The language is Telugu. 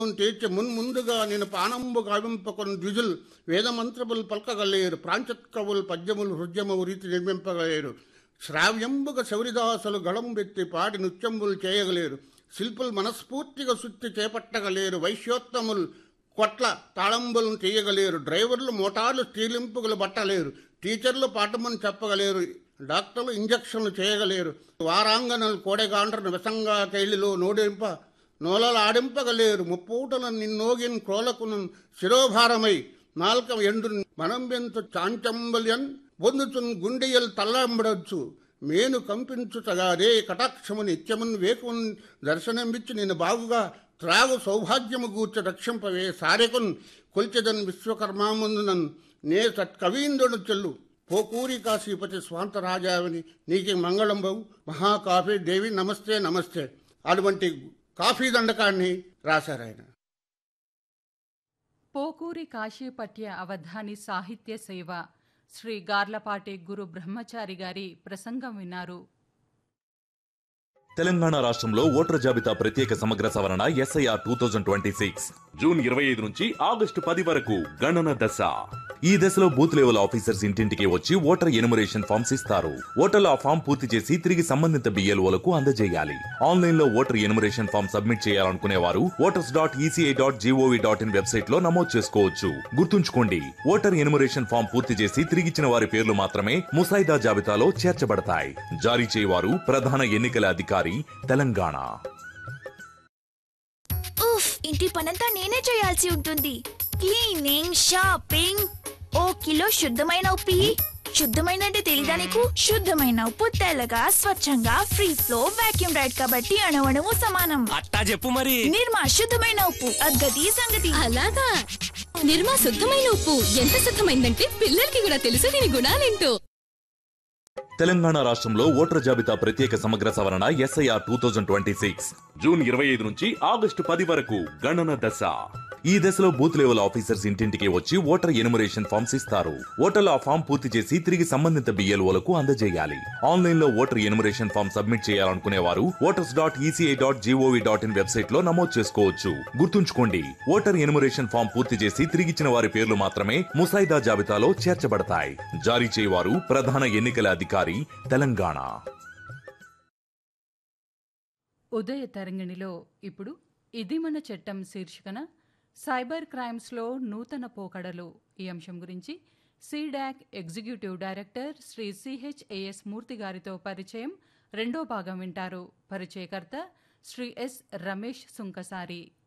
తీర్చి మున్ముందుగా నేను పానంబు గావింపకొని ద్విజుల్ వేదమంత్రములు పలకగలేరు ప్రాంచత్కవులు పద్యములు హృద్యమవు రీతి నిర్మింపగలేరు శ్రావ్యంబుగ శౌరిదాసులు గళంబెత్తి పాటి నృత్యంబులు చేయగలేరు శిల్పులు మనస్ఫూర్తిగా సుత్తి చేపట్టగలేరు వైశ్యోత్తములు కొట్ల తాళంబులను తీయగలేరు డ్రైవర్లు మోటార్లు స్త్రీలింపులు బట్టలేరు టీచర్లు పాఠమని చెప్పగలేరు డాక్టర్లు ఇంజక్షన్లు చేయగలేరు వారాంగనలు కోడెగాండ్రను విసంగా కైలిలో నోడింప నోలలాడింపగలేరు ముప్పూటల నిన్నోగిన్ క్రోలకును శిరోభారమై నాల్క ఎండు మనంబెంత చాంచంబల్యన్ పొందుచున్ గుండెయల్ తల్లంబడచ్చు మేను కంపించుటగారే కటాక్షము నిత్యమున్ వేకున్ దర్శనమిచ్చి నేను బాగుగా త్రాగు సౌభాగ్యము గూర్చ రక్షింపవే సారెకున్ కొల్చెదన్ విశ్వకర్మాముందునన్ నే సత్కవీంద్రుడు చెల్లు పోకూరి కాశీపతి స్వాంత రాజావిని నీకు మంగళంబవు మహాకాఫీ దేవి నమస్తే నమస్తే అటువంటి కాఫీ దండకాన్ని రాశారు ఆయన పోకూరి కాశీపట్య అవధాని సాహిత్య సేవ శ్రీ గార్లపాటి గురు బ్రహ్మచారి గారి ప్రసంగం విన్నారు తెలంగాణ రాష్ట్రంలో ఓటర్ జాబితా ప్రత్యేక సమగ్ర సవరణ SIR two thousand twenty six June ఇరవై ఐదు నుంచి ఆగస్టు పది వరకు గణన దశ ఈ దశలో బూత్ లెవెల్ ఆఫీసర్స్ ఇంటింటికి వచ్చి ఓటర్ ఎనుమరేషన్ ఫామ్స్ ఇస్తారు ఓటర్లు ఆ ఫామ్ పూర్తి చేసి తిరిగి సంబంధిత బిఎల్ఓలకు అందజేయాలి ఆన్లైన్ లో ఓటర్ ఎనుమరేషన్ ఫామ్ సబ్మిట్ చేయాలనుకునే వారు voters dot ECI dot G O V dot in website లో నమోదు చేసుకోవచ్చు గుర్తుంచుకోండి ఓటర్ ఎనుమరేషన్ ఫామ్ పూర్తి చేసి తిరిగిచ్చిన వారి పేర్లు మాత్రమే ముసాయిదా జాబితాలో చేర్చబడతాయి జారీ చేయవారు ప్రధాన ఎన్నికల అధికారి తెలంగాణ ఉఫ్ ఇంటి పనంతా నేనే చేయాల్సి ఉంటుంది క్లీనింగ్ షాపింగ్ ఓ కిలో శుద్ధమైన ఉప్పి శుద్ధమైన అంటే తెలీదా నీకు శుద్ధమైన ఉప్పు తెల్లగా స్వచ్ఛంగా ఫ్రీ ఫ్లో వాక్యూమ్ రైడ్ కాబట్టి అణవణము సమానం అట్టా చెప్పు మరి నిర్మా శుద్ధమైన ఉప్పు అద్గతి సంగతి అలాగా నిర్మా శుద్ధమైన ఉప్పు ఎంత శుద్ధమైందంటే పిల్లలకి కూడా తెలుసు దీని గుణాలేంటో తెలంగాణ రాష్ట్రంలో ఓటర్ జాబితా ప్రత్యేక సమగ్ర సవరణ SIR two thousand twenty six June ఇరవై ఐదు నుంచి ఆగస్టు పది వరకు గణన దశ ఈ దశలో బూత్ లెవెల్ ఆఫీసర్స్ ఇంటింటికి వచ్చి ఓటర్ ఎనుమరేషన్ ఫామ్స్ ఇస్తారు ఓటర్లు ఆ ఫామ్ పూర్తి చేసి తిరిగి సంబంధిత బిఎల్ఓలకు అందజేయాలి ఆన్లైన్ లో ఓటర్ ఎనుమరేషన్ ఫామ్ సబ్మిట్ చేయాలనుకునే వారు voters dot ECI dot G O V dot in website లో నమోదు చేసుకోవచ్చు గుర్తుంచుకోండి ఓటర్ ఎనుమరేషన్ ఫామ్ పూర్తి చేసి తిరిగిచ్చిన వారి పేర్లు మాత్రమే ముసాయిదా జాబితాలో చేర్చబడతాయి జారీ చేయవారు ప్రధాన ఎన్నికల అధికారి తెలంగాణ ఉదయ తరంగిణిలో ఇప్పుడు ఇది మన చట్టం శీర్షికన సైబర్ క్రైమ్స్లో నూతన పోకడలు ఈ అంశం గురించి CDAC executive director Shri C H A S Murthy గారితో పరిచయం రెండో భాగం వింటారు పరిచయకర్త శ్రీ ఎస్ రమేష్ సుంకసారి